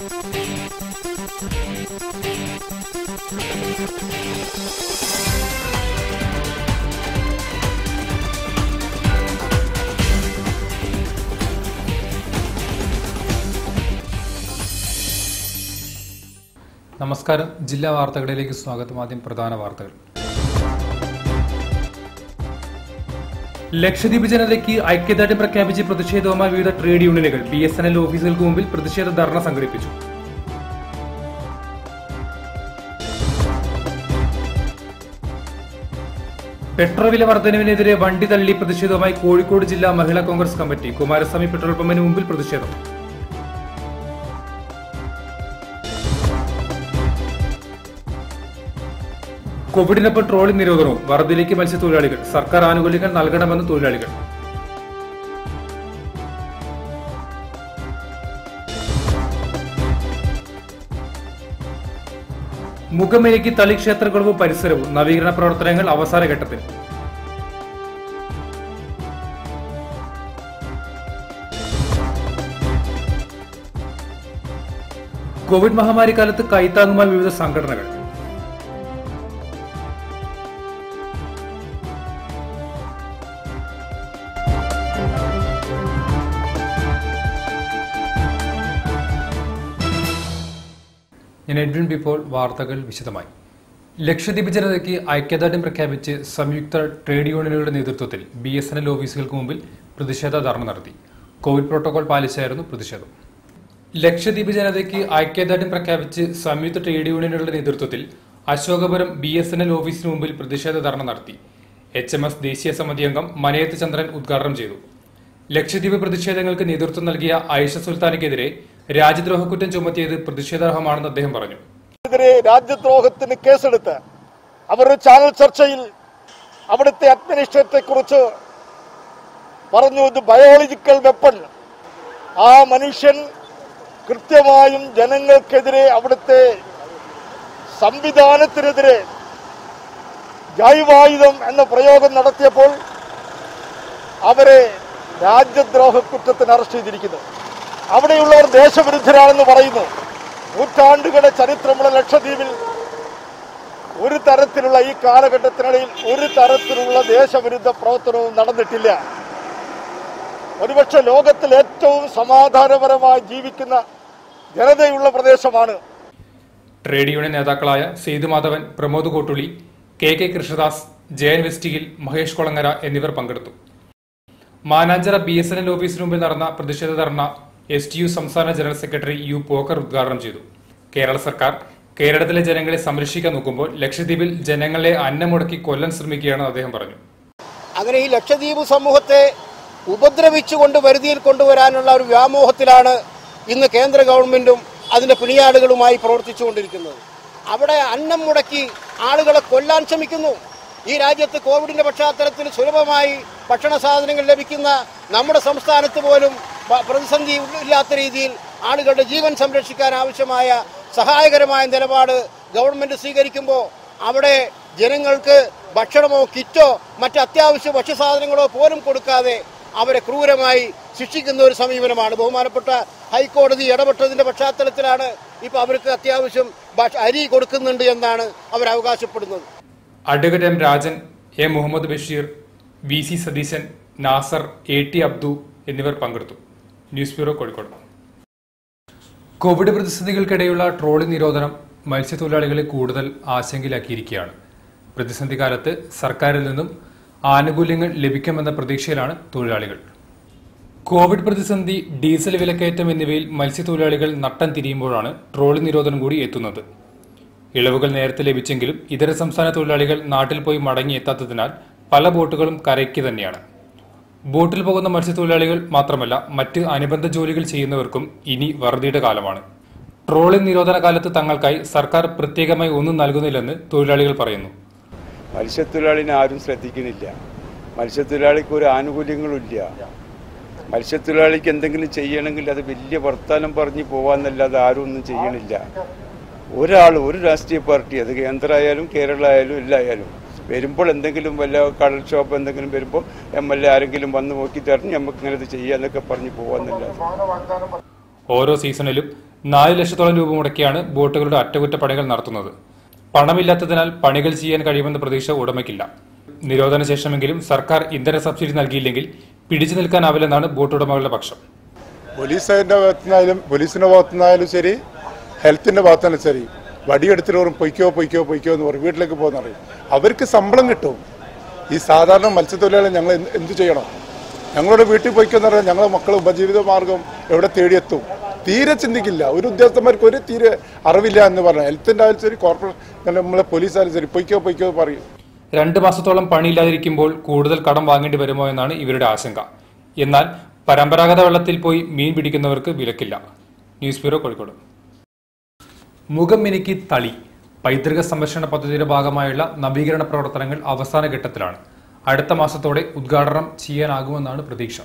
നമസ്കാരം ജില്ലാ വാർത്തകളിലേക്ക് സ്വാഗതം ആദ്യം പ്രധാന വാർത്തകൾ ലക്ഷദ്വീപ് ജനതയ്ക്ക് ഐക്യദാർഢ്യം പ്രഖ്യാപിച്ച് പ്രതിഷേധവുമായി വിവിധ ട്രേഡ് യൂണിയനുകൾ ബി എസ് എൻ എൽ ഓഫീസുകൾക്ക് മുമ്പിൽ പ്രതിഷേധ ധർണ സംഘടിപ്പിച്ചു പെട്രോൾ വില വർധനവിനെതിരെ വണ്ടി തള്ളി പ്രതിഷേധവുമായി കോഴിക്കോട് ജില്ലാ മഹിളാ കോൺഗ്രസ് കമ്മിറ്റി കുമാരസ്വാമി പെട്രോൾ പമ്പിന് മുമ്പിൽ പ്രതിഷേധം കോവിഡിനൊപ്പം ട്രോളിംഗ് നിരോധനവും വറുതിലേക്ക് മത്സ്യത്തൊഴിലാളികൾ സർക്കാർ ആനുകൂല്യങ്ങൾ നൽകണമെന്ന് തൊഴിലാളികൾ മുഖമേക്ക് തളി ക്ഷേത്രകുളവും പരിസരവും നവീകരണ പ്രവർത്തനങ്ങൾ അവസാന ഘട്ടത്തിൽ കോവിഡ് മഹാമാരി കാലത്ത് കൈത്താങ്ങുമായി വിവിധ സംഘടനകൾ ഞാൻ എഡ്വിൻ ബിപ്പോൾ വാർത്തകൾ വിശദമായി ലക്ഷദ്വീപ് ജനതയ്ക്ക് ഐക്യദാർഢ്യം പ്രഖ്യാപിച്ച് സംയുക്ത ട്രേഡ് യൂണിയനുകളുടെ നേതൃത്വത്തിൽ ബി എസ് എൻ എൽ ഓഫീസുകൾക്ക് മുമ്പിൽ പ്രതിഷേധ ധർണ നടത്തി കോവിഡ് പ്രോട്ടോകോൾ പാലിച്ചായിരുന്നു പ്രതിഷേധം ലക്ഷദ്വീപ് ജനതയ്ക്ക് ഐക്യദാർഢ്യം പ്രഖ്യാപിച്ച് സംയുക്ത ട്രേഡ് യൂണിയനുകളുടെ നേതൃത്വത്തിൽ Ashokapuram B S N L ഓഫീസിന് മുമ്പിൽ പ്രതിഷേധ ധർണ നടത്തി എച്ച് എം എസ് ദേശീയ സമിതി അംഗം മനയത്ത് ചന്ദ്രൻ ഉദ്ഘാടനം ചെയ്തു ലക്ഷദ്വീപ് പ്രതിഷേധങ്ങൾക്ക് നേതൃത്വം നൽകിയ ഐഷ സുൽത്താനയ്ക്കെതിരെ രാജ്യദ്രോഹ കുറ്റം ചുമത്തിയത് പ്രതിഷേധാർഹമാണെന്ന് അദ്ദേഹം പറഞ്ഞു എതിരെ രാജ്യദ്രോഹത്തിന് കേസെടുത്ത് അവർ ഒരു ചാനൽ ചർച്ചയിൽ അവിടുത്തെ അഡ്മിനിസ്ട്രേറ്ററെ കുറിച്ച് പറഞ്ഞു ഇത് ബയോളജിക്കൽ വെപ്പൺ ആ മനുഷ്യൻ കൃത്യമായും ജനങ്ങൾക്കെതിരെ അവിടുത്തെ സംവിധാനത്തിനെതിരെ ജൈവായുധം എന്ന പ്രയോഗം നടത്തിയപ്പോൾ അവരെ രാജ്യദ്രോഹ കുറ്റത്തിന് അറസ്റ്റ് ചെയ്തിരിക്കുന്നു അവിടെയുള്ളവർ ദേശവിരുദ്ധരാണെന്ന് പറയുന്നു നൂറ്റാണ്ടുകളുടെ ചരിത്രമുള്ള ലക്ഷദ്വീപിൽ ഒരു തരത്തിലുള്ള ഈ കാലഘട്ടത്തിനിടയിൽ ഒരു തരത്തിലുള്ള ദേശവിരുദ്ധ പ്രവർത്തനവും നടന്നിട്ടില്ല ഒരുപക്ഷെ ലോകത്തിൽ ഏറ്റവും സമാധാനപരമായി ജീവിക്കുന്ന ജനതയുള്ള പ്രദേശമാണ് ട്രേഡ് യൂണിയൻ നേതാക്കളായ സേതുമാധവൻ പ്രമോദ് കോട്ടുളി കെ കെ കൃഷ്ണദാസ് ജയൻ വെസ്റ്റിഗിൽ മഹേഷ് കൊളങ്ങര എന്നിവർ പങ്കെടുത്തു Mananchira B S N L ഓഫീസിന് മുമ്പിൽ നടന്ന പ്രതിഷേധ ധർണ എസ് ടി യു സംസ്ഥാന ജനറൽ സെക്രട്ടറി യു പോക്കർ ഉദ്ഘാടനം ചെയ്തു കേരള സർക്കാർ കേരളത്തിലെ ജനങ്ങളെ സംരക്ഷിക്കാൻ നോക്കുമ്പോൾ ലക്ഷദ്വീപിൽ ജനങ്ങളെ അന്നം മുടക്കി കൊല്ലാൻ ശ്രമിക്കുകയാണെന്ന് അദ്ദേഹം പറഞ്ഞു അങ്ങനെ ഈ ലക്ഷദ്വീപ് സമൂഹത്തെ ഉപദ്രവിച്ചുകൊണ്ട് വരുതിയിൽ കൊണ്ടുവരാനുള്ള ഒരു വ്യാമോഹത്തിലാണ് ഇന്ന് കേന്ദ്ര ഗവൺമെന്റും അതിന്റെ പിണിയാടുകളുമായി പ്രവർത്തിച്ചുകൊണ്ടിരിക്കുന്നത് അവിടെ അന്നം മുടക്കി ആളുകളെ കൊല്ലാൻ ശ്രമിക്കുന്നു ഈ രാജ്യത്ത് കോവിഡിന്റെ പശ്ചാത്തലത്തിൽ സുലഭമായി ഭക്ഷണ സാധനങ്ങൾ ലഭിക്കുന്ന നമ്മുടെ സംസ്ഥാനത്ത് പോലും പ- പ്രതിസന്ധി ഇല്ലാത്ത രീതിയിൽ ആളുകളുടെ ജീവൻ സംരക്ഷിക്കാൻ ആവശ്യമായ സഹായകരമായ നിലപാട് ഗവൺമെന്റ് സ്വീകരിക്കുമ്പോൾ അവിടെ ജനങ്ങൾക്ക് ഭക്ഷണമോ കിറ്റോ മറ്റ് അത്യാവശ്യ ഭക്ഷ്യസാധനങ്ങളോ പോലും കൊടുക്കാതെ അവരെ ക്രൂരമായി ശിക്ഷിക്കുന്ന ഒരു സമീപനമാണ് ബഹുമാനപ്പെട്ട ഹൈക്കോടതി ഇടപെട്ടതിന്റെ പശ്ചാത്തലത്തിലാണ് ഇപ്പൊ അവർക്ക് അത്യാവശ്യം ഭക്ഷ- അരി കൊടുക്കുന്നുണ്ട് എന്നാണ് അവർ അവകാശപ്പെടുന്നത് advocate M Rajan A Muhammad Basheer V C Satheesan Nasar A T Abdu എന്നിവർ പങ്കെടുത്തു ന്യൂസ് ബ്യൂറോ കോഴിക്കോട് കോവിഡ് പ്രതിസന്ധികൾക്കിടെയുള്ള ട്രോളിംഗ് നിരോധനം മത്സ്യത്തൊഴിലാളികളെ കൂടുതൽ ആശങ്കയിലാക്കിയിരിക്കുകയാണ് പ്രതിസന്ധി കാലത്ത് സർക്കാരിൽ നിന്നും ആനുകൂല്യങ്ങൾ ലഭിക്കുമെന്ന പ്രതീക്ഷയിലാണ് തൊഴിലാളികൾ കോവിഡ് പ്രതിസന്ധി ഡീസൽ വിലക്കയറ്റം എന്നിവയിൽ മത്സ്യത്തൊഴിലാളികൾ നട്ടം തിരിയുമ്പോഴാണ് ട്രോളിംഗ് നിരോധനം കൂടി എത്തുന്നത് ഇളവുകൾ നേരത്തെ ലഭിച്ചെങ്കിലും ഇതര സംസ്ഥാന തൊഴിലാളികൾ നാട്ടിൽ പോയി മടങ്ങിയെത്താത്തതിനാൽ പല ബോട്ടുകളും കരയ്ക്ക് തന്നെയാണ് ബോട്ടിൽ പോകുന്ന മത്സ്യത്തൊഴിലാളികൾ മാത്രമല്ല മറ്റ് അനുബന്ധ ജോലികൾ ചെയ്യുന്നവർക്കും ഇനി വറുതിയുടെ കാലമാണ് ട്രോളിംഗ് നിരോധന കാലത്ത് തങ്ങൾക്കായി സർക്കാർ പ്രത്യേകമായി ഒന്നും നൽകുന്നില്ലെന്ന് തൊഴിലാളികൾ പറയുന്നു മത്സ്യത്തൊഴിലാളിനെ ആരും ശ്രദ്ധിക്കുന്നില്ല മത്സ്യത്തൊഴിലാളിക്ക് ഒരു ആനുകൂല്യങ്ങളും ഇല്ല മത്സ്യത്തൊഴിലാളിക്ക് എന്തെങ്കിലും ചെയ്യണമെങ്കിൽ അത് വലിയ വർത്താനം പറഞ്ഞ് പോവാന്നല്ലാതെ ആരും ഒന്നും ചെയ്യണില്ല ഒരാൾ ഒരു രാഷ്ട്രീയ പാർട്ടി അത് കേന്ദ്രമായാലും കേരള ആയാലും എല്ലായാലും വരുമ്പോൾ എന്തെങ്കിലും വല്ല കടൽക്ഷോഭം എന്തെങ്കിലും വരുമ്പോൾ എം എൽ എ ആരെങ്കിലും വന്ന് നോക്കി തരണം നമുക്ക് ഇങ്ങനെ ഇത് ചെയ്യാന്നൊക്കെ പറഞ്ഞ് പോവാന്നല്ലാതെ ഓരോ സീസണിലും നാല് ലക്ഷത്തോളം രൂപ മുടക്കിയാണ് ബോട്ടുകളുടെ അറ്റകുറ്റപ്പണികൾ നടത്തുന്നത് പണമില്ലാത്തതിനാൽ പണികൾ ചെയ്യാൻ കഴിയുമെന്ന പ്രതീക്ഷ ഉടമയ്ക്കില്ല നിരോധന ശേഷമെങ്കിലും സർക്കാർ ഇന്ധന സബ്സിഡി നൽകിയില്ലെങ്കിൽ പിടിച്ചു നിൽക്കാനാവില്ലെന്നാണ് ബോട്ട് ഉടമകളുടെ പക്ഷം പോലീസിന്റെ ഭാഗത്തുനിന്നായാലും പോലീസിന്റെ ഭാഗത്തുനിന്നായാലും ശരി ഹെൽത്തിന്റെ ഭാഗത്തുനിന്നാലും ശരി വടിയെടുത്തിട്ട് പറയും പൊയ്ക്കോ പൊയ്ക്കോ പൊയ്ക്കോ എന്ന് പറയും വീട്ടിലേക്ക് പോകുന്ന പറയും അവർക്ക് ശമ്പളം കിട്ടും ഈ സാധാരണ മത്സ്യത്തൊഴിലാളി ഞങ്ങൾ എന്ത് എന്ത് ചെയ്യണം ഞങ്ങളുടെ വീട്ടിൽ പോയിക്കോ എന്ന് പറഞ്ഞാൽ ഞങ്ങളെ മക്കൾ ഉപജീവിത മാർഗം എവിടെ തേടിയെത്തും തീരെ ചിന്തിക്കില്ല ഒരു ഉദ്യോഗസ്ഥന്മാർക്ക് ഒരു തീരെ അറിവില്ല എന്ന് പറഞ്ഞു ഹെൽത്തിന്റെ ആയാലും ശരി കോർപ്പറേറ്റ് നമ്മളെ പോലീസായാലും ശരി പൊയ്ക്കോ പൊയ്ക്കോ പറയും രണ്ട് മാസത്തോളം പണിയില്ലാതിരിക്കുമ്പോൾ കൂടുതൽ കടം വാങ്ങേണ്ടി വരുമോ എന്നാണ് ഇവരുടെ ആശങ്ക എന്നാൽ പരമ്പരാഗത വെള്ളത്തിൽ പോയി മീൻ പിടിക്കുന്നവർക്ക് വിലക്കില്ല ന്യൂസ് ബ്യൂറോ കോഴിക്കോട് മുഖം മിനുക്കി തളി പൈതൃക സംരക്ഷണ പദ്ധതിയുടെ ഭാഗമായുള്ള നവീകരണ പ്രവർത്തനങ്ങൾ അവസാന ഘട്ടത്തിലാണ് അടുത്ത മാസത്തോടെ ഉദ്ഘാടനം ചെയ്യാനാകുമെന്നാണ് പ്രതീക്ഷ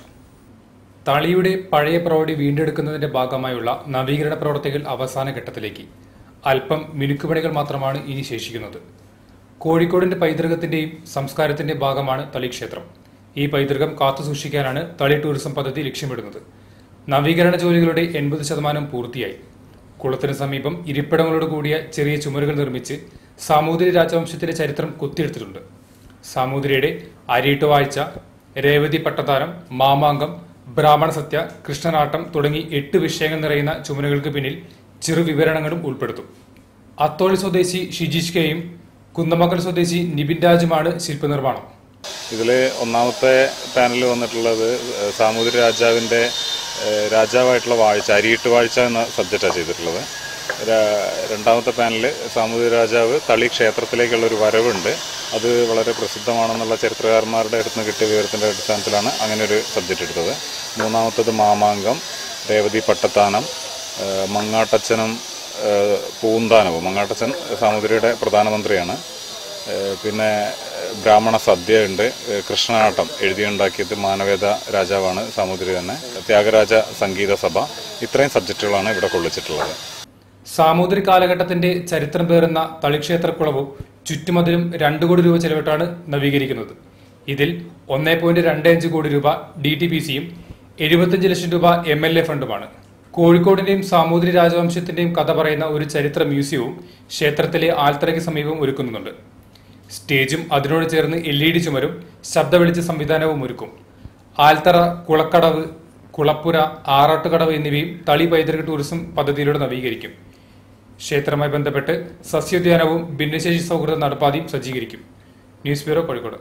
തളിയുടെ പഴയ പ്രൗഢി വീണ്ടെടുക്കുന്നതിന്റെ ഭാഗമായുള്ള നവീകരണ പ്രവർത്തികൾ അവസാന ഘട്ടത്തിലേക്ക് അല്പം മിനുക്കുപണികൾ മാത്രമാണ് ഇനി ശേഷിക്കുന്നത് കോഴിക്കോടിന്റെ പൈതൃകത്തിന്റെയും സംസ്കാരത്തിന്റെ ഭാഗമാണ് തളി ക്ഷേത്രം ഈ പൈതൃകം കാത്തുസൂക്ഷിക്കാനാണ് തളി ടൂറിസം പദ്ധതി ലക്ഷ്യമിടുന്നത് നവീകരണ ജോലികളുടെ എൺപത് ശതമാനം പൂർത്തിയായി കുളത്തിന് സമീപം ഇരിപ്പിടങ്ങളോട് കൂടിയ ചെറിയ ചുമരുകൾ നിർമ്മിച്ച് സാമൂതിരി രാജവംശത്തിലെ ചരിത്രം കുത്തിയെടുത്തിട്ടുണ്ട് സാമൂതിരിയുടെ അരിയിട്ടുവാഴ്ച രേവതി പട്ടത്താരം മാമാങ്കം ബ്രാഹ്മണ സത്യ കൃഷ്ണനാട്ടം തുടങ്ങി എട്ട് വിഷയങ്ങൾ നിറയുന്ന ചുമരുകൾക്ക് പിന്നിൽ ചെറു വിവരണങ്ങളും ഉൾപ്പെടുത്തും അത്തോളി സ്വദേശി ഷിജീഷ് കെയും കുന്നമംഗൽ സ്വദേശി നിബിൻ രാജുമാണ് ശില്പനിർമ്മാണം ഇതിൽ ഒന്നാമത്തെ പാനൽ വന്നിട്ടുള്ളത് ഏഹ് സാമൂതിരി രാജാവിൻ്റെ ഏഹ് രാജാവായിട്ടുള്ള വാഴ്ച അരിയിട്ട് വാഴ്ച എന്ന സബ്ജക്റ്റാണ് ചെയ്തിട്ടുള്ളത് ര- രണ്ടാമത്തെ പാനൽ സാമൂതിരി രാജാവ് തളി ക്ഷേത്രത്തിലേക്കുള്ള ഒരു വരവുണ്ട് അത് വളരെ പ്രസിദ്ധമാണെന്നുള്ള ചരിത്രകാരന്മാരുടെ അടുത്ത് നിന്ന് കിട്ടിയ വിവരത്തിൻ്റെ അടിസ്ഥാനത്തിലാണ് അങ്ങനെ ഒരു സബ്ജക്റ്റ് എടുത്തത് മൂന്നാമത്തത് മാമാങ്കം രേവതി പട്ടത്താനം ഏഹ് മങ്ങാട്ടച്ചനും ഏഹ് പൂന്താനവും മങ്ങാട്ടച്ചൻ സാമൂതിരിയുടെ പ്രധാനമന്ത്രിയാണ് ഏഹ് പിന്നെ ഏഹ് ബ്രാഹ്മണ സദ്യ ഉണ്ട് ഏഹ് കൃഷ്ണനാട്ടം എഴുതിയുണ്ടാക്കിയത് മാനവേദ രാജാവാണ് സാമൂതിരി തന്നെ ത്യാഗരാജ സംഗീത സഭ ഇത്രയും സബ്ജക്റ്റുകളാണ് ഇവിടെ കൊള്ളിച്ചിട്ടുള്ളത് സാമൂതിരി കാലഘട്ടത്തിന്റെ ചരിത്രം പേറുന്ന തളിക്ഷേത്രക്കുളവും ചുറ്റുമതിലും രണ്ടു കോടി രൂപ ചെലവിട്ടാണ് നവീകരിക്കുന്നത് ഇതിൽ ഒന്നേ പോയിന്റ് രണ്ട് അഞ്ച് കോടി രൂപ ഡി ടി പി സിയും എഴുപത്തിയഞ്ച് ലക്ഷം രൂപ എം എൽ എ ഫണ്ടുമാണ് കോഴിക്കോടിന്റെയും സാമൂതിരി രാജവംശത്തിന്റെയും കഥ പറയുന്ന ഒരു ചരിത്ര മ്യൂസിയവും ക്ഷേത്രത്തിലെ ആൽത്തറയ്ക്ക് സമീപം ഒരുക്കുന്നുണ്ട് സ്റ്റേജും അതിനോട് ചേർന്ന് എൽ ഇ ഡി ചുമരും ശബ്ദ വെളിച്ച സംവിധാനവും ഒരുക്കും ആൽത്തറ കുളക്കടവ് കുളപ്പുര ആറാട്ടുകടവ് എന്നിവയും തളി പൈതൃക ടൂറിസം പദ്ധതിയിലൂടെ നവീകരിക്കും ക്ഷേത്രവുമായി ബന്ധപ്പെട്ട് സസ്യോദ്യാനവും ഭിന്നശേഷി സൗഹൃദ നടപ്പാതയും സജ്ജീകരിക്കും ന്യൂസ് ബ്യൂറോ കോഴിക്കോട്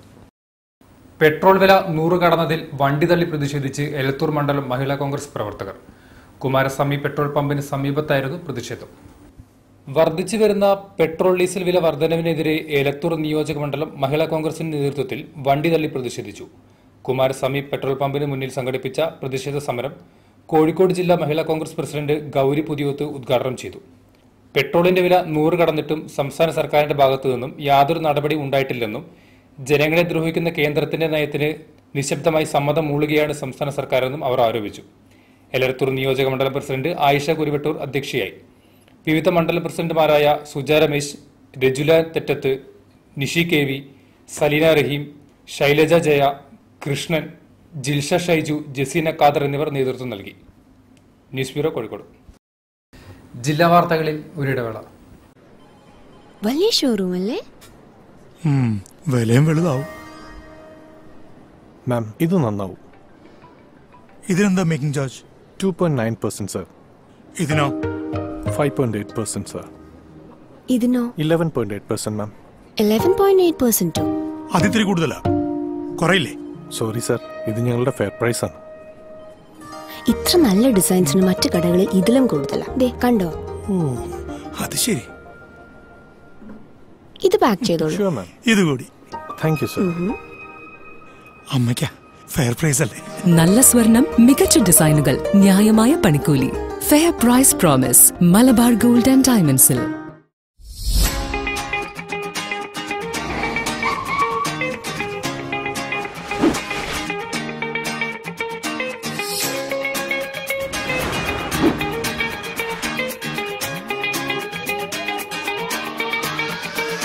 പെട്രോൾ വില നൂറ് കടന്നതിൽ വണ്ടി തള്ളി പ്രതിഷേധിച്ച് എലത്തൂർ മണ്ഡലം മഹിളാ കോൺഗ്രസ് പ്രവർത്തകർ കുമാരസ്വാമി പെട്രോൾ പമ്പിന് സമീപത്തായിരുന്നു പ്രതിഷേധം വർദ്ധിച്ചു വരുന്ന പെട്രോൾ ഡീസൽ വില വർധനവിനെതിരെ ഏലത്തൂർ നിയോജക മണ്ഡലം മഹിളാ കോൺഗ്രസിന്റെ നേതൃത്വത്തിൽ വണ്ടി തള്ളി പ്രതിഷേധിച്ചു കുമാരസ്വാമി പെട്രോൾ പമ്പിന് മുന്നിൽ സംഘടിപ്പിച്ച പ്രതിഷേധ സമരം കോഴിക്കോട് ജില്ലാ മഹിളാ കോൺഗ്രസ് പ്രസിഡന്റ് ഗൌരി പുതിയോത്ത് ഉദ്ഘാടനം ചെയ്തു പെട്രോളിന്റെ വില നൂറ് കടന്നിട്ടും സംസ്ഥാന സർക്കാരിന്റെ ഭാഗത്തു നിന്നും യാതൊരു നടപടിയും ഉണ്ടായിട്ടില്ലെന്നും ജനങ്ങളെ ദ്രോഹിക്കുന്ന കേന്ദ്രത്തിന്റെ നയത്തിന് നിശബ്ദമായി സമ്മതം മൂളുകയാണ് സംസ്ഥാന സർക്കാരെന്നും അവർ ആരോപിച്ചു എലരത്തൂർ നിയോജക മണ്ഡലം പ്രസിഡന്റ് ആയിഷ കുരുവട്ടൂർ അധ്യക്ഷയായി വിവിധ മണ്ഡലം പ്രസിഡന്റുമാരായ സുജ രമേശ് രജുല തെറ്റത്ത് നിഷി കെ വി സലീന റഹീം ശൈലജ ജയ കൃഷ്ണൻ ജിൽഷ ഷൈജു ജസീന ഖാദർ എന്നിവർ നേതൃത്വം നൽകി ന്യൂസ് ബ്യൂറോ കോഴിക്കോട് ജില്ലാ വാർത്തകളിൽ ഒരിടവേള വലിയ ഷോറൂം അല്ലേ ഉം, വിലയും വലുതാവും മാം ഇത് നന്നാവും ഇതിനെന്താ making charge two point nine percent sir ഇതിനോ five point eight percent sir ഇതിനോ eleven point eight percent ma'am eleven point eight പെർസെന്റോ അതിത്തിരി കൂടുതലാ കുറയില്ലേ സോറി സർ ഇത് ഞങ്ങളുടെ ഫെയർ പ്രൈസ് ആണ് ഇത്ര നല്ല ഡിസൈൻസിന് മറ്റു കടകളിൽ ഇതിലും കൂടുതലാ ദേ കണ്ടോ ഓ അത് ശരി ഇത് പാക്ക് ചെയ്തോളൂ ഷുവർ മാം ഇത് കൂടി താങ്ക് യു സർ അമ്മയ്ക്കാ ഫെയർ പ്രൈസ് അല്ലേ നല്ല സ്വർണം മികച്ച ഡിസൈനുകൾ ന്യായമായ പണിക്കൂലി fair price promise Malabar gold and ഡയമണ്ട്സിൽ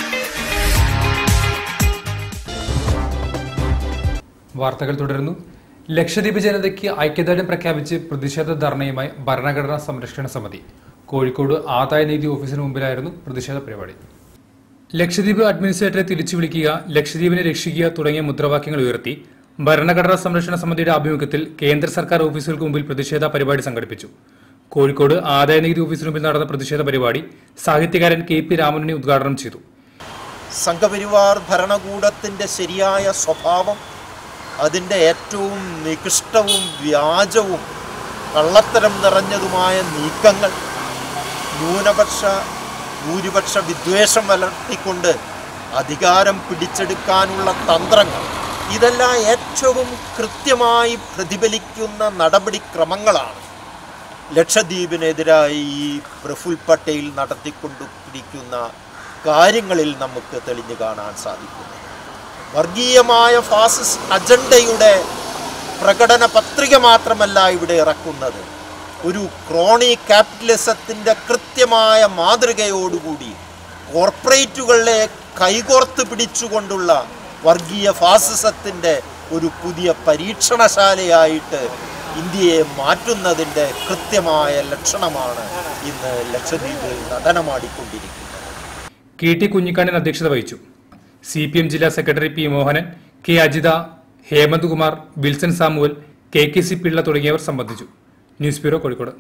വാർത്തകൾ തുടരുന്നു ലക്ഷദ്വീപ് ജനതയ്ക്ക് ഐക്യദാർഢ്യം പ്രഖ്യാപിച്ച് പ്രതിഷേധ ധർണയുമായി ഭരണഘടനാ സംരക്ഷണ സമിതി കോഴിക്കോട് ആദായനികുതി ഓഫീസിന് മുമ്പിലായിരുന്നു പ്രതിഷേധ പരിപാടി ലക്ഷദ്വീപ് അഡ്മിനിസ്ട്രേറ്ററെ തിരിച്ചു വിളിക്കുക ലക്ഷദ്വീപിനെ രക്ഷിക്കുക തുടങ്ങിയ മുദ്രാവാക്യങ്ങൾ ഉയർത്തി ഭരണഘടനാ സംരക്ഷണ സമിതിയുടെ ആഭിമുഖ്യത്തിൽ കേന്ദ്ര സർക്കാർ ഓഫീസുകൾക്ക് മുമ്പിൽ പ്രതിഷേധ പരിപാടി സംഘടിപ്പിച്ചു കോഴിക്കോട് ആദായനികുതി ഓഫീസിന് മുമ്പിൽ നടന്ന പ്രതിഷേധ പരിപാടി സാഹിത്യകാരൻ കെ പി രാമനുണ്ണി ഉദ്ഘാടനം ചെയ്തു സംഘപരിവാർ ഭരണകൂടത്തിൻ്റെ ശരിയായ സ്വഭാവം അതിൻ്റെ ഏറ്റവും നികൃഷ്ടവും വ്യാജവും കള്ളത്തരം നിറഞ്ഞതുമായ നീക്കങ്ങൾ ന്യൂനപക്ഷ ഭൂരിപക്ഷ വിദ്വേഷം വളർത്തിക്കൊണ്ട് അധികാരം പിടിച്ചെടുക്കാനുള്ള തന്ത്രങ്ങൾ ഇതെല്ലാം ഏറ്റവും കൃത്യമായി പ്രതിഫലിക്കുന്ന നടപടിക്രമങ്ങളാണ് ലക്ഷദ്വീപിനെതിരായി ഈ പ്രഫുൽ പട്ടേൽ നടത്തിക്കൊണ്ടിരിക്കുന്ന കാര്യങ്ങളിൽ നമുക്ക് തെളിഞ്ഞു കാണാൻ സാധിക്കുന്നു വർഗീയമായ ഫാസിസ്റ്റ് അജണ്ടയുടെ പ്രകടന പത്രിക മാത്രമല്ല ഇവിടെ ഇറക്കുന്നത് ഒരു ക്രോണി ക്യാപിറ്റലിസത്തിൻ്റെ കൃത്യമായ മാതൃകയോടുകൂടി കോർപ്പറേറ്റുകളെ കൈകോർത്ത് പിടിച്ചുകൊണ്ടുള്ള വർഗീയ ഫാസിസത്തിൻ്റെ ഒരു പുതിയ പരീക്ഷണശാലയായിട്ട് ഇന്ത്യയെ മാറ്റുന്നതിൻ്റെ കൃത്യമായ ലക്ഷണമാണ് ഇന്ന് ലക്ഷദ്വീപിൽ നടനമാടിക്കൊണ്ടിരിക്കുന്നത് കെ ടി കുഞ്ഞിക്കാണ്ടൻ അധ്യക്ഷത വഹിച്ചു സി പി എം ജില്ലാ secretary P Mohanan K Ajitha Hemanth Kumar Wilson Samuel K K C Pillai തുടങ്ങിയവർ സംബന്ധിച്ചു ന്യൂസ് ബ്യൂറോ കോഴിക്കോട്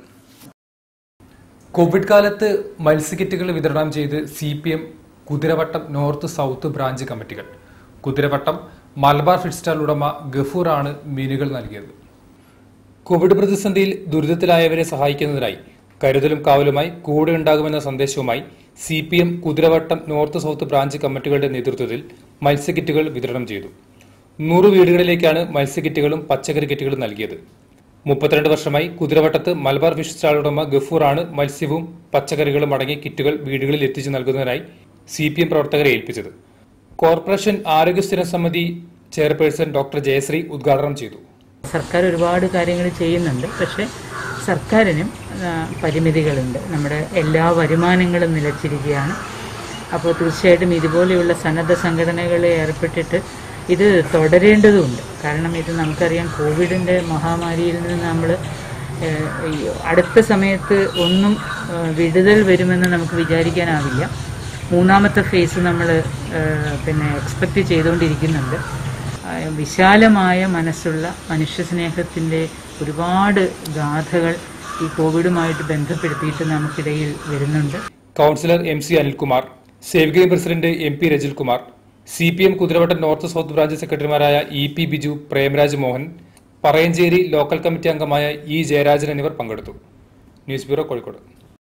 കോവിഡ് കാലത്ത് മത്സ്യക്കിറ്റുകൾ വിതരണം ചെയ്ത് C P M Kuthiravattam north south branch കമ്മിറ്റികൾ കുതിരവട്ടം മലബാർ ഫിഡ് സ്റ്റാൾ ഉടമ ഗഫൂറാണ് മീനുകൾ നൽകിയത് കോവിഡ് പ്രതിസന്ധിയിൽ ദുരിതത്തിലായവരെ സഹായിക്കുന്നതിനായി കരുതലും കാവലുമായി കൂടെ ഉണ്ടാകുമെന്ന സന്ദേശവുമായി C P M Kuthiravattam north south branch കമ്മിറ്റികളുടെ നേതൃത്വത്തിൽ മത്സ്യക്കിറ്റുകൾ വിതരണം ചെയ്തു നൂറ് വീടുകളിലേക്കാണ് മത്സ്യക്കിറ്റുകളും പച്ചക്കറി കിറ്റുകളും നൽകിയത് മുപ്പത്തിരണ്ട് വർഷമായി കുതിരവട്ടത്ത് മലബാർ ഫിഷ് സ്റ്റാൾ ഉടമ ഗഫൂറാണ് മത്സ്യവും പച്ചക്കറികളും അടങ്ങിയ കിറ്റുകൾ വീടുകളിൽ എത്തിച്ചു നൽകുന്നതിനായി സി പി എം പ്രവർത്തകരെ ഏൽപ്പിച്ചത് കോർപ്പറേഷൻ ആരോഗ്യ സ്ഥിര സമിതി ചെയർപേഴ്സൺ ഡോക്ടർ ജയശ്രീ ഉദ്ഘാടനം ചെയ്തു സർക്കാർ ഒരുപാട് കാര്യങ്ങൾ ചെയ്യുന്നുണ്ട് പക്ഷേ സർക്കാരിനും ആ, പരിമിതികളുണ്ട് നമ്മുടെ എല്ലാ വരുമാനങ്ങളും നിലച്ചിരിക്കുകയാണ് അപ്പോൾ തീർച്ചയായിട്ടും ഇതുപോലെയുള്ള സന്നദ്ധ സംഘടനകളിൽ ഏർപ്പെട്ടിട്ട് ഇത് തുടരേണ്ടതുണ്ട് കാരണം ഇത് നമുക്കറിയാം കോവിഡിൻ്റെ മഹാമാരിയിൽ നിന്ന് നമ്മൾ ഏഹ്, ഈ അടുത്ത സമയത്ത് ഒന്നും ഏഹ്, വിടുതൽ വരുമെന്ന് നമുക്ക് വിചാരിക്കാനാവില്ല മൂന്നാമത്തെ ഫേസ് നമ്മൾ പിന്നെ എക്സ്പെക്റ്റ് ചെയ്തുകൊണ്ടിരിക്കുന്നുണ്ട് ആ, വിശാലമായ മനസ്സുള്ള മനുഷ്യസ്നേഹത്തിൻ്റെ ഒരുപാട് ഗാഥകൾ ഈ കോവിഡുമായിട്ട് ബന്ധപ്പെടുത്തിയിട്ട് നമുക്കിടയിൽ വരുന്നുണ്ട് councillor M C Anilkumar save game president M P Rajilkumar C P M Kuthiravattam north south branch സെക്രട്ടറിമാരായ E P Biju Premraj Mohan Parayancheri local committee അംഗമായ ഇ ജയരാജൻ എന്നിവർ പങ്കെടുത്തു ന്യൂസ് ബ്യൂറോ കോഴിക്കോട്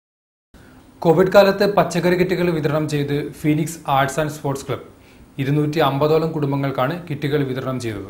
കോവിഡ് കാലത്ത് പച്ചക്കറി കിറ്റുകൾ വിതരണം ചെയ്ത് Phoenix arts and sports club ഇരുന്നൂറ്റി അമ്പതോളം കുടുംബങ്ങൾക്കാണ് കിറ്റുകൾ വിതരണം ചെയ്തത്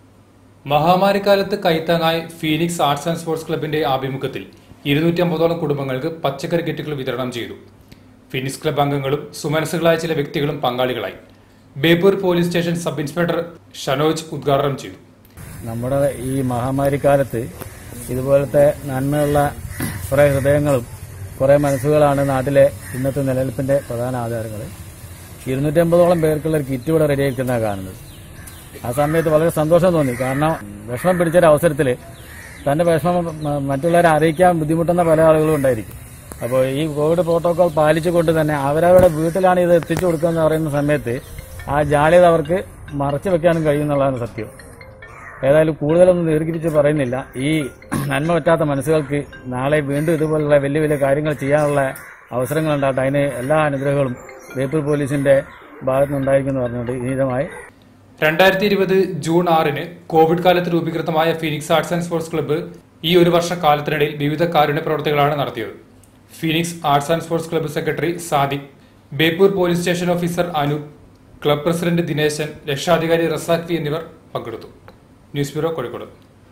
മഹാമാരി കാലത്ത് കൈത്താങ്ങായി ഫീനിക്സ് ആർട്സ് ആൻഡ് സ്പോർട്സ് ക്ലബിന്റെ ആഭിമുഖ്യത്തിൽ ഇരുന്നൂറ്റി അമ്പതോളം കുടുംബങ്ങൾക്ക് പച്ചക്കറി കിറ്റുകൾ വിതരണം ചെയ്തു ഫിനിക്സ് ക്ലബ് അംഗങ്ങളും സുമനസ്സുകളായ ചില വ്യക്തികളും പങ്കാളികളായി Beypore police station sub inspector Shanoj ഉദ്ഘാടനം ചെയ്തു നമ്മുടെ ഈ മഹാമാരി കാലത്ത് ഇതുപോലത്തെ നന്മയുള്ള കുറേ ഹൃദയങ്ങളും കുറേ മനസ്സുകളാണ് നാട്ടിലെ ഇന്നത്തെ നിലനിൽപ്പിന്റെ പ്രധാന ആധാരങ്ങൾ ഇരുന്നൂറ്റമ്പതോളം പേർക്കുള്ള ഒരു കിറ്റ് ഇവിടെ റെഡിയായിരിക്കുന്നതാണ് കാണുന്നത് ആ സമയത്ത് വളരെ സന്തോഷം തോന്നി കാരണം വിഷമം പിടിച്ചൊരു അവസരത്തിൽ തന്റെ വിഷമം മ- മറ്റുള്ളവരെ അറിയിക്കാൻ ബുദ്ധിമുട്ടുന്ന പല ആളുകളും ഉണ്ടായിരിക്കും അപ്പോൾ ഈ കോവിഡ് പ്രോട്ടോകോൾ പാലിച്ചുകൊണ്ട് തന്നെ അവരവരുടെ വീട്ടിലാണ് ഇത് എത്തിച്ചു കൊടുക്കുക എന്ന് പറയുന്ന സമയത്ത് ആ ജാള്യത അവർക്ക് മറച്ചു വെക്കാനും കഴിയുന്നുള്ളതാണ് സത്യം ഏതായാലും കൂടുതലൊന്നും ദീർഘിപ്പിച്ച് പറയുന്നില്ല ഈ നന്മ പറ്റാത്ത മനസ്സുകൾക്ക് നാളെ വീണ്ടും ഇതുപോലുള്ള വലിയ വലിയ കാര്യങ്ങൾ ചെയ്യാനുള്ള അവസരങ്ങൾ ഉണ്ടാകട്ടെ അതിന് എല്ലാ അനുഗ്രഹങ്ങളും ബേപ്പൂർ പോലീസിന്റെ ഭാഗത്തുനിന്നുണ്ടായിരിക്കുമെന്ന് പറഞ്ഞുകൊണ്ട് വിനീതമായി രണ്ടായിരത്തി ഇരുപത് ജൂൺ ആറിന് കോവിഡ് കാലത്ത് രൂപീകൃതമായ Phoenix arts and sports club ഈ ഒരു വർഷ കാലത്തിനിടയിൽ വിവിധ കാരുണ്യ പ്രവർത്തികളാണ് നടത്തിയത് Phoenix arts and sports club secretary Sadiq Beypore police station officer Anoop club president Dineshan രക്ഷാധികാരി റസാഖ് വി എന്നിവർ പങ്കെടുത്തു news bureau Kozhikode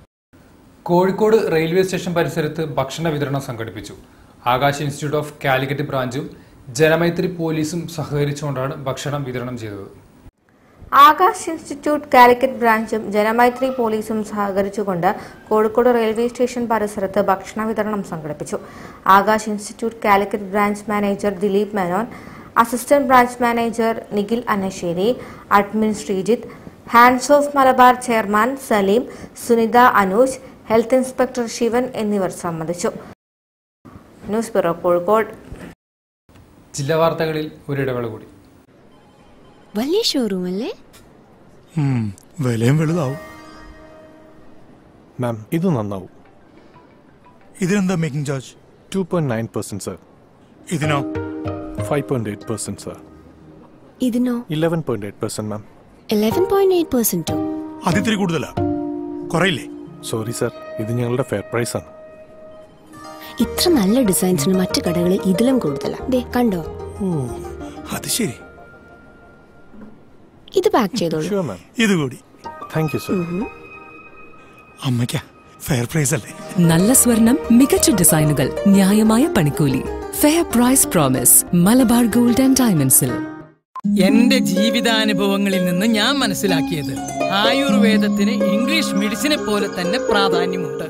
Kozhikode railway station പരിസരത്ത് ഭക്ഷണ വിതരണം സംഘടിപ്പിച്ചു ആകാശ് ഇൻസ്റ്റിറ്റ്യൂട്ട് ഓഫ് കാലിക്കറ്റ് ബ്രാഞ്ചും ജനമൈത്രി പോലീസും സഹകരിച്ചുകൊണ്ടാണ് ഭക്ഷണം വിതരണം ചെയ്തത് ആകാശ് ഇൻസ്റ്റിറ്റ്യൂട്ട് കാലിക്കറ്റ് ബ്രാഞ്ചും ജനമൈത്രി പോലീസും സഹകരിച്ചുകൊണ്ട് കോഴിക്കോട് റെയിൽവേ സ്റ്റേഷൻ പരിസരത്ത് ഭക്ഷണ വിതരണം സംഘടിപ്പിച്ചു Aakash institute Calicut branch manager Dileep Menon assistant branch manager Nikhil Annassery admin Sreejith hands of Malabar chairman Saleem Sunitha Anuj health inspector Shivan എന്നിവർ സംബന്ധിച്ചു ന്യൂസ് ബ്യൂറോ കോഴിക്കോട് ജില്ലാ വാർത്തകളിൽ ഒരിടവേള കൂടി വലിയ ഷോറൂം അല്ലേ ഉം, വിലയും വലുതാവും മാം ഇത് നന്നാവും ഇതിനെന്താ making charge two point nine percent sir ഇതിനോ five point eight percent sir ഇതിനോ eleven point eight percent ma'am eleven point eight പെർസെന്റോ അതിത്തിരി കൂടുതലാ കുറയില്ലേ സോറി സർ ഇത് ഞങ്ങളുടെ ഫെയർ പ്രൈസ് ആണ് ഇത്ര നല്ല ഡിസൈൻസിന് മറ്റു കടകളിൽ ഇതിലും കൂടുതലാ ദേ കണ്ടോ ഓ അത് ശരി ഇത് പാക്ക് ചെയ്തോളൂ ഷുവർ മാം ഇത് കൂടി താങ്ക് യു സർ അമ്മയ്ക്കാ ഫെയർ പ്രൈസ് അല്ലേ നല്ല സ്വർണം മികച്ച ഡിസൈനുകൾ ന്യായമായ പണിക്കൂലി fair price promise Malabar gold and ഡയമണ്ട്സിൽ എന്റെ ജീവിതാനുഭവങ്ങളിൽ നിന്ന് ഞാൻ മനസ്സിലാക്കിയത് ആയുർവേദത്തിന് ഇംഗ്ലീഷ് മെഡിസിനെ പോലെ തന്നെ പ്രാധാന്യമുണ്ട്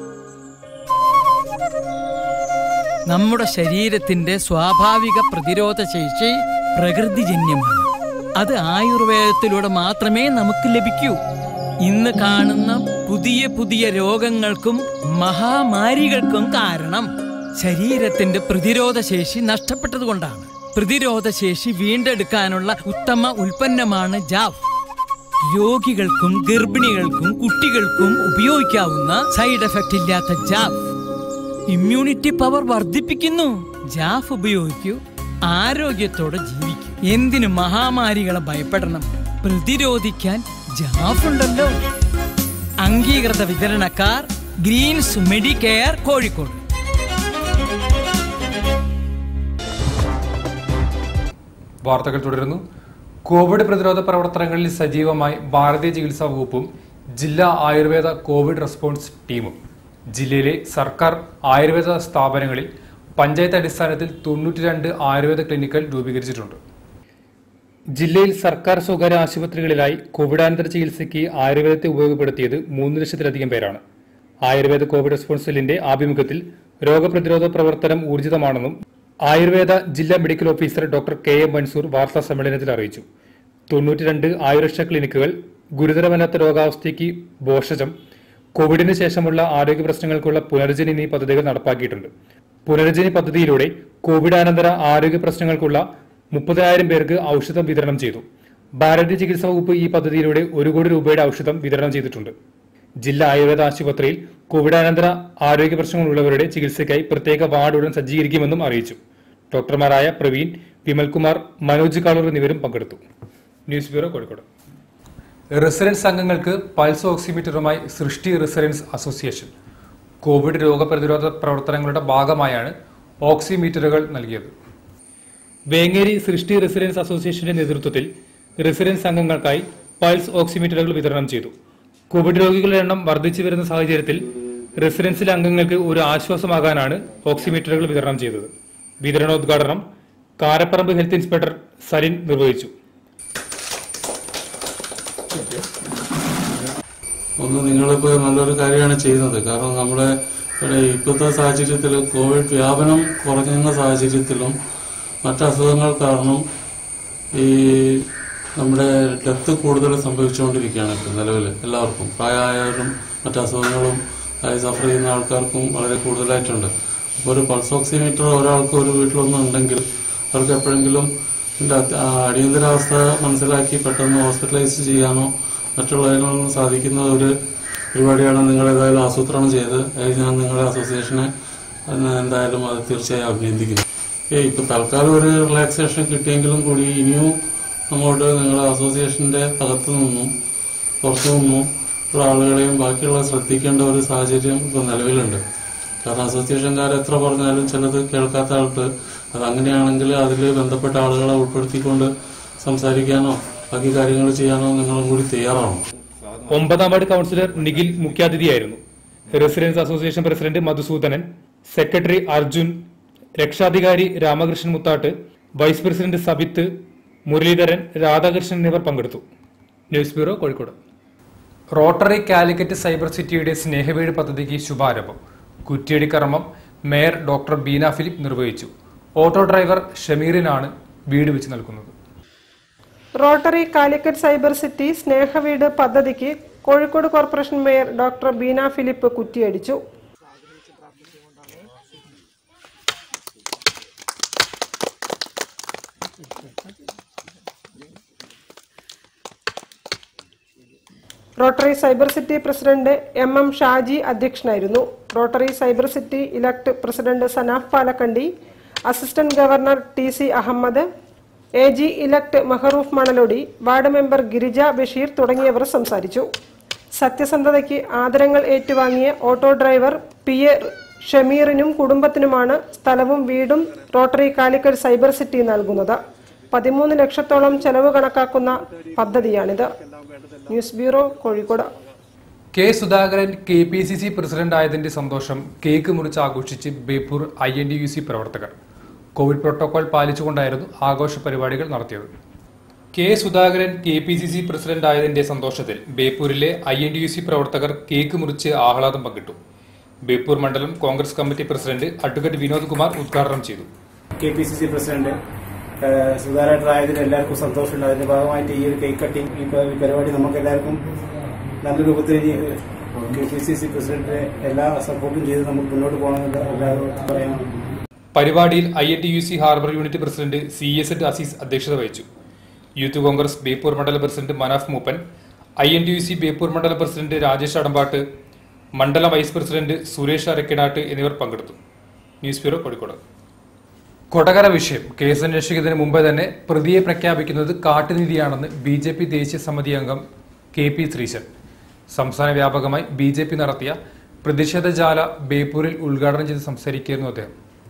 നമ്മുടെ ശരീരത്തിന്റെ സ്വാഭാവിക പ്രതിരോധ ശേഷി പ്രകൃതിജന്യമാണ് അത് ആയുർവേദത്തിലൂടെ മാത്രമേ നമുക്ക് ലഭിക്കൂ ഇന്ന് കാണുന്ന പുതിയ പുതിയ രോഗങ്ങൾക്കും മഹാമാരികൾക്കും കാരണം ശരീരത്തിന്റെ പ്രതിരോധ ശേഷി നഷ്ടപ്പെട്ടതുകൊണ്ടാണ് പ്രതിരോധ ശേഷി വീണ്ടെടുക്കാനുള്ള ഉത്തമ ഉൽപ്പന്നമാണ് ജാഫ് രോഗികൾക്കും ഗർഭിണികൾക്കും കുട്ടികൾക്കും ഉപയോഗിക്കാവുന്ന സൈഡ് എഫക്റ്റ് ഇല്ലാത്ത ജാഫ് ഇമ്മ്യൂണിറ്റി പവർ വർദ്ധിപ്പിക്കുന്നു ജാഫ് ഉപയോഗിക്കൂ ആരോഗ്യത്തോടെ ജീവിക്കൂ എന്തിനു മഹാമാരികളെ ഭയപ്പെടണം പ്രതിരോധിക്കാൻ ജാഫ് ഉണ്ടല്ലോ അംഗീകൃത വിതരണക്കാർ ഗ്രീൻസ് മെഡിക്കെയർ കോഴിക്കോട് വാർത്തകൾ തുടരുന്നു കോവിഡ് പ്രതിരോധ പ്രവർത്തനങ്ങളിൽ സജീവമായി ഭാരതീയ ചികിത്സാ വകുപ്പും ജില്ലാ ആയുർവേദ കോവിഡ് റെസ്പോൺസ് ടീമും ജില്ലയിലെ സർക്കാർ ആയുർവേദ സ്ഥാപനങ്ങളിൽ പഞ്ചായത്ത് അടിസ്ഥാനത്തിൽ തൊണ്ണൂറ്റി രണ്ട് ആയുർവേദ ക്ലിനിക്കുകൾ രൂപീകരിച്ചിട്ടുണ്ട് ജില്ലയിൽ സർക്കാർ സ്വകാര്യ ആശുപത്രികളിലായി കോവിഡാനന്തര ചികിത്സയ്ക്ക് ആയുർവേദത്തെ ഉപയോഗപ്പെടുത്തിയത് മൂന്ന് ലക്ഷത്തിലധികം പേരാണ് ആയുർവേദ കോവിഡ് റെസ്പോൺസ് സെല്ലിന്റെ ആഭിമുഖ്യത്തിൽ രോഗപ്രതിരോധ പ്രവർത്തനം ഊർജിതമാണെന്നും ആയുർവേദ ജില്ലാ medical officer doctor K M Mansoor വാർത്താ സമ്മേളനത്തിൽ അറിയിച്ചു തൊണ്ണൂറ്റിരണ്ട് ആയുർരക്ഷ ക്ലിനിക്കുകൾ ഗുരുതരമല്ലാത്ത രോഗാവസ്ഥയ്ക്ക് ഭോഷജം കോവിഡിന് ശേഷമുള്ള ആരോഗ്യ പ്രശ്നങ്ങൾക്കുള്ള പുനർജനി എന്നീ പദ്ധതികൾ നടപ്പാക്കിയിട്ടുണ്ട് പുനർജനി പദ്ധതിയിലൂടെ കോവിഡാനന്തര ആരോഗ്യ പ്രശ്നങ്ങൾക്കുള്ള മുപ്പതിനായിരം പേർക്ക് ഔഷധം വിതരണം ചെയ്തു ഭാരതീയ ചികിത്സാ വകുപ്പ് ഈ പദ്ധതിയിലൂടെ ഒരു കോടി രൂപയുടെ ഔഷധം വിതരണം ചെയ്തിട്ടുണ്ട് ജില്ലാ ആയുർവേദ ആശുപത്രിയിൽ കോവിഡാനന്തര ആരോഗ്യ പ്രശ്നങ്ങളുള്ളവരുടെ ചികിത്സയ്ക്കായി പ്രത്യേക വാർഡ് ഉടൻ സജ്ജീകരിക്കുമെന്നും അറിയിച്ചു ഡോക്ടർമാരായ പ്രവീൺ വിമൽകുമാർ മനോജ് കാളൂർ എന്നിവരും പങ്കെടുത്തു ന്യൂസ് ബ്യൂറോ കോഴിക്കോട് റെസിഡൻസ് അംഗങ്ങൾക്ക് പൾസ് ഓക്സിമീറ്ററുമായി സൃഷ്ടി റെസിഡൻസ് അസോസിയേഷൻ കോവിഡ് രോഗപ്രതിരോധ പ്രവർത്തനങ്ങളുടെ ഭാഗമായാണ് ഓക്സിമീറ്ററുകൾ നൽകിയത് വേങ്ങേരി സൃഷ്ടി റെസിഡൻസ് അസോസിയേഷന്റെ നേതൃത്വത്തിൽ റെസിഡൻസ് അംഗങ്ങൾക്കായി പൾസ് ഓക്സിമീറ്ററുകൾ വിതരണം ചെയ്തു കോവിഡ് രോഗികളുടെ എണ്ണം വർദ്ധിച്ചു വരുന്ന സാഹചര്യത്തിൽ റെസിഡൻസിലെ അംഗങ്ങൾക്ക് ഒരു ആശ്വാസമാകാനാണ് ഓക്സിമീറ്ററുകൾ വിതരണം ചെയ്തത് വിതരണോദ്ഘാടനം കാരപ്പറമ്പ് ഹെൽത്ത് ഇൻസ്പെക്ടർ സലിൻ നിർവഹിച്ചു ഒന്ന് നിങ്ങളിപ്പോൾ നല്ലൊരു കാര്യമാണ് ചെയ്യുന്നത് കാരണം നമ്മുടെ ഇവിടെ ഇപ്പോഴത്തെ സാഹചര്യത്തിൽ കോവിഡ് വ്യാപനം കുറഞ്ഞുന്ന സാഹചര്യത്തിലും മറ്റ് അസുഖങ്ങൾ കാരണം ഈ നമ്മുടെ ഡെത്ത് കൂടുതൽ സംഭവിച്ചുകൊണ്ടിരിക്കുകയാണ് ഇപ്പോൾ നിലവിൽ എല്ലാവർക്കും പ്രായമായവരും മറ്റ് അസുഖങ്ങളും ആയി സഫർ ചെയ്യുന്ന ആൾക്കാർക്കും വളരെ കൂടുതലായിട്ടുണ്ട് അപ്പോൾ ഒരു പൾസ് ഓക്സിമീറ്റർ ഒരാൾക്ക് ഒരു വീട്ടിലൊന്നും ഉണ്ടെങ്കിൽ അവർക്ക് എപ്പോഴെങ്കിലും ഇതിൻ്റെ അത്യ- ആ അടിയന്തരാവസ്ഥ മനസ്സിലാക്കി പെട്ടെന്ന് ഹോസ്പിറ്റലൈസ് ചെയ്യാനോ മറ്റുള്ളതിനൊന്നും സാധിക്കുന്ന ഒരു പരിപാടിയാണ് നിങ്ങൾ ഏതായാലും ആസൂത്രണം ചെയ്ത് അത് ഞാൻ നിങ്ങളുടെ അസോസിയേഷനെ അതിന് എന്തായാലും അത് തീർച്ചയായും അഭിനന്ദിക്കുന്നു ഏ ഇപ്പൊ തൽക്കാലം ഒരു റിലാക്സേഷൻ കിട്ടിയെങ്കിലും കൂടി ഇനിയും അങ്ങോട്ട് നിങ്ങളുടെ അസോസിയേഷന്റെ അകത്തു നിന്നും പുറത്തു നിന്നും ഉള്ള ആളുകളെയും ബാക്കിയുള്ള ശ്രദ്ധിക്കേണ്ട ഒരു സാഹചര്യം ഇപ്പൊ നിലവിലുണ്ട് കാരണം അസോസിയേഷൻകാർ എത്ര പറഞ്ഞാലും ചിലത് കേൾക്കാത്ത ആൾക്ക് അത് അങ്ങനെയാണെങ്കിൽ അതിൽ ബന്ധപ്പെട്ട ആളുകളെ ഉൾപ്പെടുത്തിക്കൊണ്ട് സംസാരിക്കാനോ ബാക്കി കാര്യങ്ങൾ ചെയ്യാനോ നിങ്ങളും കൂടി തയ്യാറാണോ ഒമ്പതാം വാർഡ് കൗൺസിലർ നിഖിൽ മുഖ്യാതിഥിയായിരുന്നു residents association president Madhusoodanan secretary Arjun രക്ഷാധികാരി രാമകൃഷ്ണൻ മുത്താട്ട് വൈസ് പ്രസിഡന്റ് സബിത്ത് മുരളീധരൻ രാധാകൃഷ്ണൻ എന്നിവർ പങ്കെടുത്തു news bureau Kozhikode Rotary Calicut cyber സിറ്റിയുടെ സ്നേഹവീട് പദ്ധതിക്ക് ശുഭാരംഭം കുറ്റിയടി കർമ്മം മേയർ ഡോക്ടർ ബീന ഫിലിപ്പ് നിർവഹിച്ചു ഓട്ടോ ഡ്രൈവർ ഷമീറിനാണ് വീട് വെച്ച് നൽകുന്നത് Rotary Calicut cyber city Snehaveedu പദ്ധതിക്ക് Kozhikode corporation mayor doctor Beena Philip കുറ്റിയടിച്ചു Rotary cyber city president M M Shaji അധ്യക്ഷനായിരുന്നു Rotary cyber city elect president Sanaf Palakkandi assistant governor T C Ahammed A G elect Mahroof Manalodi ward member Girija Basheer തുടങ്ങിയവർ സംസാരിച്ചു സത്യസന്ധതയ്ക്ക് ആദരങ്ങൾ ഏറ്റുവാങ്ങിയ ഓട്ടോ ഡ്രൈവർ പി എ ഷമീറിനും കുടുംബത്തിനുമാണ് സ്ഥലവും വീടും റോട്ടറി കാലിക്കറ്റ് സൈബർ സിറ്റി നൽകുന്നത് പതിമൂന്ന് ലക്ഷത്തോളം ചെലവ് കണക്കാക്കുന്ന പദ്ധതിയാണിത് news bureau Kozhikode K Sudhakaran K P C C president ആയതിന്റെ സന്തോഷം കേക്ക് മുറിച്ച് ആഘോഷിച്ച് Beypore I N D U C പ്രവർത്തകർ കോവിഡ് പ്രോട്ടോകോൾ പാലിച്ചുകൊണ്ടായിരുന്നു ആഘോഷ പരിപാടികൾ നടത്തിയത് K Sudhakaran K P C C president ആയതിന്റെ സന്തോഷത്തിൽ ബേപ്പൂരിലെ I N D U C പ്രവർത്തകർ കേക്ക് മുറിച്ച് ആഹ്ലാദം പങ്കിട്ടു ബേപ്പൂർ മണ്ഡലം Congress committee president advocate Vinod Kumar ഉദ്ഘാടനം ചെയ്തു K P C C president ഏഹ്, സുധാകരനായതിൽ എല്ലാവർക്കും സന്തോഷമുണ്ട് അതിന്റെ ഭാഗമായിട്ട് ഈ ഒരു കേക്ക് കട്ടിംഗ് ഈ പ- ഈ പരിപാടി നമുക്ക് എല്ലാവർക്കും നല്ല രൂപത്തിൽ കെ പി സി സി പ്രസിഡന്റിന്റെ എല്ലാ സപ്പോർട്ടും ചെയ്ത് നമുക്ക് മുന്നോട്ട് പോകണമെന്ന് എല്ലാവരും പറയാം പരിപാടിയിൽ I N T U C harbour unit president C S എറ്റ് അസീസ് അധ്യക്ഷത വഹിച്ചു യൂത്ത് കോൺഗ്രസ് ബേപ്പൂർ മണ്ഡലം president Manaf Mooppan I N T U C Beypore മണ്ഡലം പ്രസിഡന്റ് രാജേഷ് അടമ്പാട്ട് മണ്ഡലം വൈസ് പ്രസിഡന്റ് സുരേഷ് അരക്കിനാട്ട് എന്നിവർ പങ്കെടുത്തു ന്യൂസ് ബ്യൂറോ കോഴിക്കോട് കൊടകര വിഷയം കേസ് അന്വേഷിക്കുന്നതിന് മുമ്പ് തന്നെ പ്രതിയെ പ്രഖ്യാപിക്കുന്നത് കാട്ടുനീതിയാണെന്ന് ബി ജെ പി ദേശീയ സമിതി അംഗം കെ പി ശ്രീശൻ സംസ്ഥാന വ്യാപകമായി ബി ജെ പി നടത്തിയ പ്രതിഷേധ ജാല ബേപ്പൂരിൽ ഉദ്ഘാടനം ചെയ്ത് സംസാരിക്കുകയായിരുന്നു അദ്ദേഹം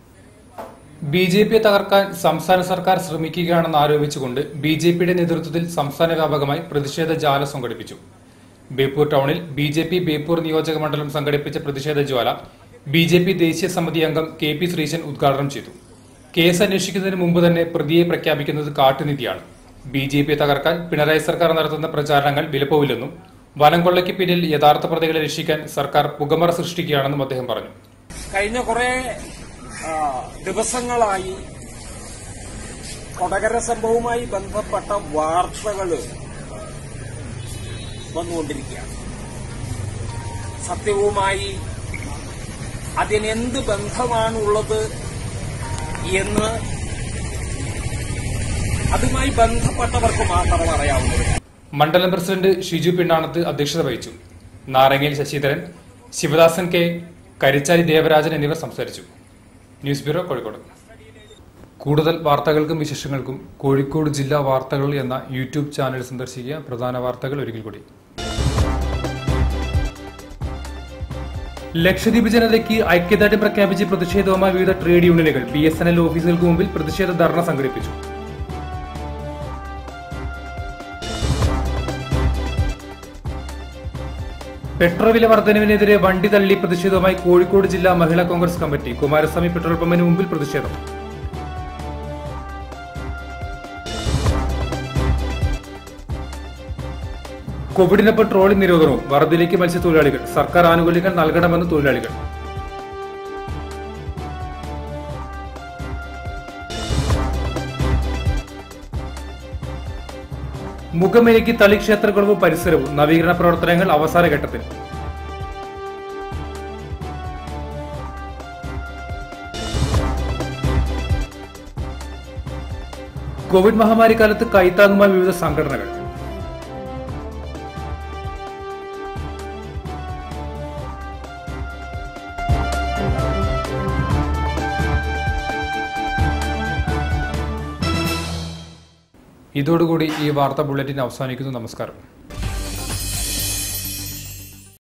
ബി ജെ പിയെ തകർക്കാൻ സംസ്ഥാന സർക്കാർ ശ്രമിക്കുകയാണെന്ന് ആരോപിച്ചുകൊണ്ട് ബി ജെ പിയുടെ നേതൃത്വത്തിൽ സംസ്ഥാന വ്യാപകമായി പ്രതിഷേധ ജാല സംഘടിപ്പിച്ചു ബേപ്പൂർ ടൗണിൽ ബി ജെ പി ബേപ്പൂർ നിയോജക മണ്ഡലം സംഘടിപ്പിച്ച പ്രതിഷേധ ജ്വാല ബി ജെ പി ദേശീയ സമിതി അംഗം കെ പി ശ്രീശൻ ഉദ്ഘാടനം ചെയ്തു കേസ് അന്വേഷിക്കുന്നതിന് മുമ്പ് തന്നെ പ്രതിയെ പ്രഖ്യാപിക്കുന്നത് കാട്ടുനീതിയാണ് ബി ജെ പിയെ തകർക്കാൻ പിണറായി സർക്കാർ നടത്തുന്ന പ്രചാരണങ്ങൾ വിലപ്പോവില്ലെന്നും വനം കൊള്ളയ്ക്ക് പിന്നിൽ യഥാർത്ഥ പ്രതികളെ രക്ഷിക്കാൻ സർക്കാർ പുകമറ സൃഷ്ടിക്കുകയാണെന്നും അദ്ദേഹം പറഞ്ഞു കഴിഞ്ഞ കുറെ ആ, ദിവസങ്ങളായി കൊടകര സംഭവവുമായി ബന്ധപ്പെട്ട വാർത്തകൾ വന്നുകൊണ്ടിരിക്കുകയാണ് സത്യവുമായി അതിനെന്ത് ബന്ധമാണുള്ളത് എന്ന് അതുമായി ബന്ധപ്പെട്ടവർക്ക് മാത്രം അറിയാവുന്നത് മണ്ഡലം പ്രസിഡന്റ് ഷിജു പിണ്ണാണത്ത് അധ്യക്ഷത വഹിച്ചു നാരങ്ങയിൽ ശശിധരൻ ശിവദാസൻ കെ കരിച്ചാരി ദേവരാജൻ എന്നിവർ സംസാരിച്ചു ന്യൂസ് ബ്യൂറോ കോഴിക്കോട് കൂടുതൽ വാർത്തകൾക്കും വിശേഷങ്ങൾക്കും കോഴിക്കോട് ജില്ലാ വാർത്തകൾ എന്ന യൂട്യൂബ് ചാനൽ സന്ദർശിക്കുക പ്രധാന വാർത്തകൾ ഒരിക്കൽ കൂടി ലക്ഷദ്വീപ് ജനതയ്ക്ക് ഐക്യദാർഢ്യം പ്രഖ്യാപിച്ച് പ്രതിഷേധവുമായി വിവിധ ട്രേഡ് യൂണിയനുകൾ ബി എസ് എൻ എൽ ഓഫീസുകൾക്ക് മുമ്പിൽ പ്രതിഷേധ ധർണ സംഘടിപ്പിച്ചു പെട്രോൾ വില വർധനവിനെതിരെ വണ്ടി തള്ളി പ്രതിഷേധവുമായി കോഴിക്കോട് ജില്ലാ മഹിളാ കോൺഗ്രസ് കമ്മിറ്റി കുമാരസ്വാമി പെട്രോൾ പമ്പിന് മുമ്പിൽ പ്രതിഷേധം കോവിഡിനൊപ്പം ട്രോളിംഗ് നിരോധനവും വറുതിലേക്ക് മത്സ്യത്തൊഴിലാളികൾ സർക്കാർ ആനുകൂല്യങ്ങൾ നൽകണമെന്ന് തൊഴിലാളികൾ മുഖമേക്ക് തളി ക്ഷേത്രകുളവും പരിസരവും നവീകരണ പ്രവർത്തനങ്ങൾ അവസാന ഘട്ടത്തിൽ കോവിഡ് മഹാമാരി കാലത്ത് കൈത്താങ്ങുമായ വിവിധ സംഘടനകൾ ഇതോടുകൂടി ഈ വാർത്താ ബുള്ളറ്റിൻ അവസാനിക്കുന്നു നമസ്കാരം